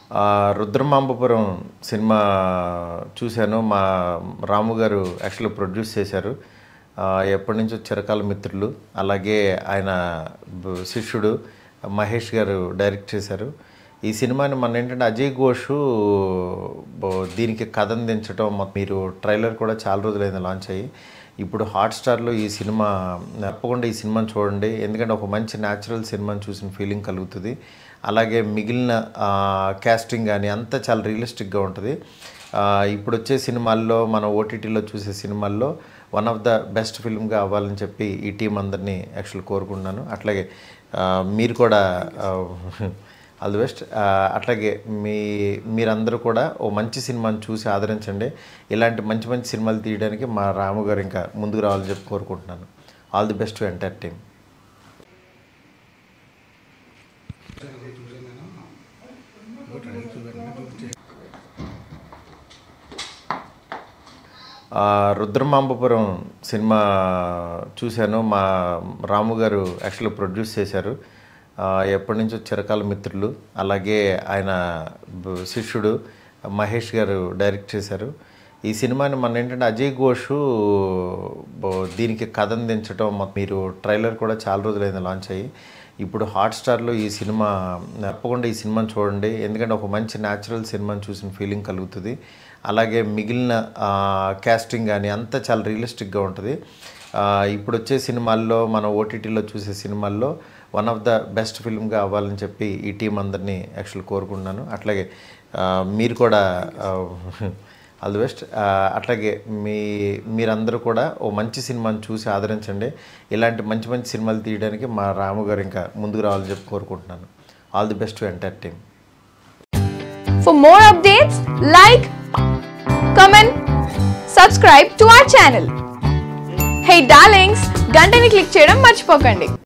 ఆ, రుద్రమాంబపురం సినిమా చూశాను మా రాము గారు యాక్చువల్లీ ప్రొడ్యూస్ చేశారు ఆ, ఎప్పటి నుంచో చిరకాల మిత్రులు అలాగే ఆయన బ- శిష్యుడు మహేష్ గారు డైరెక్ట్ చేశారు ఈ సినిమాని మన ఏంటంటే అజయ్ ఘోష్ బ- దీనికి కథ అందించడం మొ- మీరు ట్రైలర్ కూడా చాలా రోజులైంది లాంచ్ అయ్యి ఇప్పుడు హాట్స్టార్లో ఈ సినిమా తప్పకుండా ఈ సినిమాని చూడండి ఎందుకంటే ఒక మంచి న్యాచురల్ సినిమాని చూసిన ఫీలింగ్ కలుగుతుంది అలాగే మిగిలిన క్యాస్టింగ్ కానీ అంతా చాలా రియలిస్టిక్గా ఉంటుంది ఆ, ఇప్పుడు వచ్చే సినిమాల్లో మన ఓటీటీలో చూసే సినిమాల్లో వన్ ఆఫ్ ద బెస్ట్ ఫిల్మ్గా అవ్వాలని చెప్పి ఈ టీం అందరినీ యాక్చువల్ కోరుకుంటున్నాను అట్లాగే ఆ, మీరు కూడా ఆల్ ది బెస్ట్ అట్లాగే మీ మీరందరూ కూడా ఓ మంచి సినిమాని చూసి ఆదరించండి ఇలాంటి మంచి మంచి సినిమాలు తీయడానికి మా రాము గారు ఇంకా ముందుకు రావాలని చెప్పి కోరుకుంటున్నాను all the best to entire team ఆ, రుద్రమాంబపురం సినిమా చూశాను మా రాము గారు యాక్చువల్లీ ప్రొడ్యూస్ చేశారు ఆ, ఎప్పటి నుంచో చిరకాల మిత్రులు అలాగే ఆయన బ- శిష్యుడు మహేష్ గారు డైరెక్ట్ చేశారు ఈ సినిమాని మన ఏంటంటే అజయ్ ఘోష్ బ- దీనికి కథ అందించడం మొ- మీరు ట్రైలర్ కూడా చాలా రోజులైంది లాంచ్ అయ్యి ఇప్పుడు హాట్స్టార్లో ఈ సినిమా తప్పకుండా ఈ సినిమాని చూడండి ఎందుకంటే ఒక మంచి న్యాచురల్ సినిమాని చూసిన ఫీలింగ్ కలుగుతుంది అలాగే మిగిలిన క్యాస్టింగ్ కానీ అంతా చాలా రియలిస్టిక్గా ఉంటుంది ఆ, ఇప్పుడు వచ్చే సినిమాల్లో మన ఓటీటీలో చూసే సినిమాల్లో వన్ ఆఫ్ ద బెస్ట్ ఫిల్మ్గా అవ్వాలని చెప్పి ఈ టీం అందరినీ యాక్చువల్ కోరుకుంటున్నాను అట్లాగే ఆ, మీరు కూడా ఆల్ ది బెస్ట్ అట్లాగే మీ మీరందరూ కూడా ఓ మంచి సినిమాని చూసి ఆదరించండి ఇలాంటి మంచి మంచి సినిమాలు తీయడానికి మా రాము గారు ఇంకా ముందుకు రావాలని చెప్పి కోరుకుంటున్నాను all the best to entire team For more updates, like, comment, subscribe to our channel. Hey darlings, గంటని click చేయడం మర్చిపోకండి